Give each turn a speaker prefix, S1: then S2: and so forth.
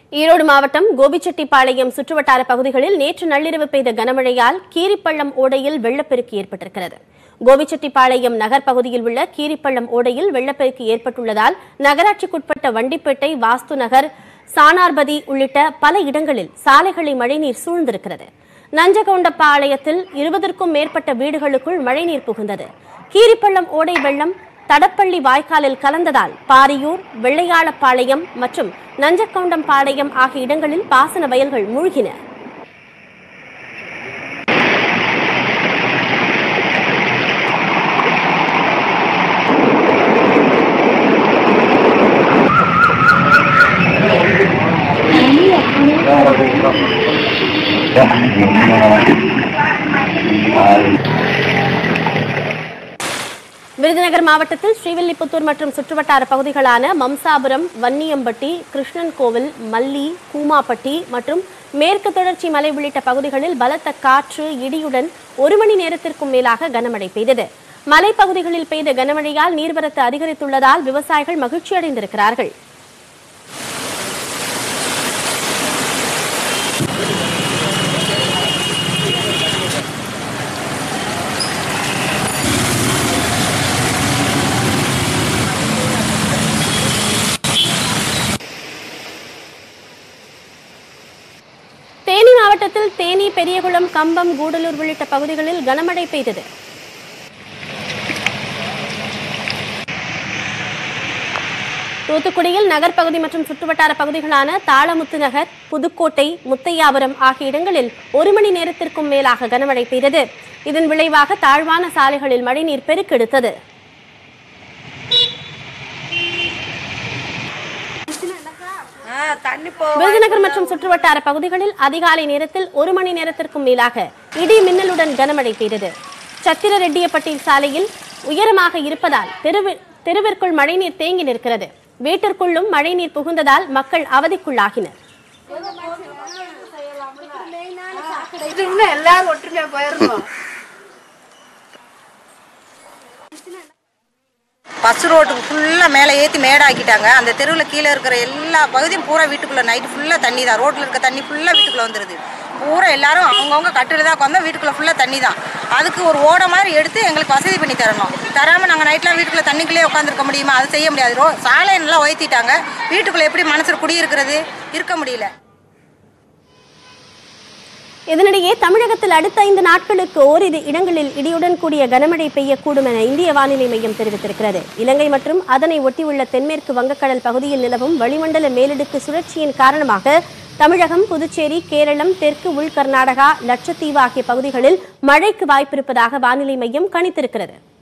S1: ஈரோடு மாவட்டம் கோபிச்செட்டிப்பாளையம் சுற்றுவட்டார பகுதிகளில் நேற்று நள்ளிரவு பெய்த கனமழையால் கீரிப்பள்ளம் ஓடையில் வெள்ளப்பெருக்கு ஏற்பட்டிருக்கிறது கோபிச்செட்டிப்பாளையம் நகர் பகுதியில் உள்ள கீரிப்பள்ளம் ஓடையில் வெள்ளப்பெருக்கு ஏற்பட்டுள்ளதால் நகராட்சிக்குட்பட்ட வண்டிப்பேட்டை வாஸ்து நகர் சானார்பதி உள்ளிட்ட பல இடங்களில் சாலைகளை மழைநீர் சூழ்ந்திருக்கிறது நஞ்சகவுண்டப்பாளையத்தில் இருபதற்கும் மேற்பட்ட வீடுகளுக்குள் மழைநீர் புகுந்தது கீரிப்பள்ளம் ஓடை வெள்ளம் தடப்பள்ளி வாய்க்காலில் கலந்ததால் பாரியூர் வெள்ளையாளப்பாளையம் மற்றும் நஞ்சக்கவுண்டம்பாளையம் ஆகிய இடங்களில் பாசன வயல்கள் மூழ்கின விருதுநகர் மாவட்டத்தில் ஸ்ரீவில்லிபுத்தூர் மற்றும் சுற்றுவட்டார பகுதிகளான மம்சாபுரம் வன்னியம்பட்டி கிருஷ்ணன் கோவில் மல்லி கூமாப்பட்டி மற்றும் மேற்கு தொடர்ச்சி மலை உள்ளிட்ட பகுதிகளில் பலத்த காற்று இடியுடன் ஒரு மணி நேரத்திற்கும் மேலாக கனமழை பெய்தது மலைப்பகுதிகளில் பெய்த கனமழையால் நீர்வரத்து அதிகரித்துள்ளதால் விவசாயிகள் மகிழ்ச்சியடைந்திருக்கிறார்கள் தேனி மாவட்டத்தில் தேனி பெரியகுளம் கம்பம் கூடலூர் உள்ளிட்ட பகுதிகளில் கனமழை பெய்தது தூத்துக்குடியில் நகர்ப்பகுதி மற்றும் சுற்றுவட்டார பகுதிகளான தாளமுத்து நகர் புதுக்கோட்டை முத்தையாபுரம் ஆகிய இடங்களில் ஒரு மணி நேரத்திற்கும் மேலாக கனமழை பெய்தது இதன் விளைவாக தாழ்வான சாலைகளில் மழைநீர் பெருக்கெடுத்தது
S2: தண்ணி போ
S1: விருதுநகர் மற்றும் சுற்றுவட்டார பகுதிகளில் அதிகாலை நேரத்தில் ஒரு மணி நேரத்திற்கும் மேலாக இடி மின்னலுடன் கனமழை பெய்தது சத்திரரெட்டியப்பட்டி சாலையில் உயரமாக இருப்பதால் தெருவி தெருவிற்குள் மழைநீர் தேங்கி நிற்கிறது வீட்டிற்குள்ளும் மழைநீர் புகுந்ததால் மக்கள் அவதிக்குள்ளாகினர்
S2: இது இன்னும் எல்லாரும் ஒற்றுமையா போயிருந்தோம்
S3: பஸ் ரோட்டுக்கு ஃபுல்லாக மேலே ஏற்றி மேடாக்கிட்டாங்க அந்த தெருவில் கீழே இருக்கிற எல்லா பகுதியும் பூரா வீட்டுக்குள்ளே நைட்டு ஃபுல்லாக தண்ணி தான் ரோட்டில் இருக்க தண்ணி ஃபுல்லாக வீட்டுக்குள்ளே வந்துடுது பூரா எல்லாரும் அவங்கவுங்க கட்டில் தான் உட்காந்தா வீட்டுக்குள்ளே ஃபுல்லாக தண்ணி தான் அதுக்கு ஒரு ஓடை மாதிரி எடுத்து எங்களுக்கு வசதி பண்ணி தரணும் தராமல் நாங்கள் நைட்லாம் வீட்டுக்குள்ளே தண்ணிக்குள்ளே உட்காந்துருக்க முடியுமா அது செய்ய முடியாது ரோ சாலையை நல்லா உயர்த்திட்டாங்க வீட்டுக்குள்ளே எப்படி மனசில் குடியிருக்கிறது இருக்க முடியல
S1: இதனிடையே தமிழகத்தில் அடுத்த ஐந்து நாட்களுக்கு ஓரிரு இடங்களில் இடியுடன் கூடிய கனமழை பெய்யக்கூடும் என இந்திய வானிலை மையம் தெரிவித்திருக்கிறது இலங்கை மற்றும் அதனை ஒட்டியுள்ள தென்மேற்கு வங்கக்கடல் பகுதியில் நிலவும் வளிமண்டல மேலடுக்கு சுழற்சியின் காரணமாக தமிழகம் புதுச்சேரி கேரளம் தெற்கு உள் கர்நாடகா லட்சத்தீவு ஆகிய பகுதிகளில் மழைக்கு வாய்ப்பிருப்பதாக வானிலை மையம் கணித்திருக்கிறது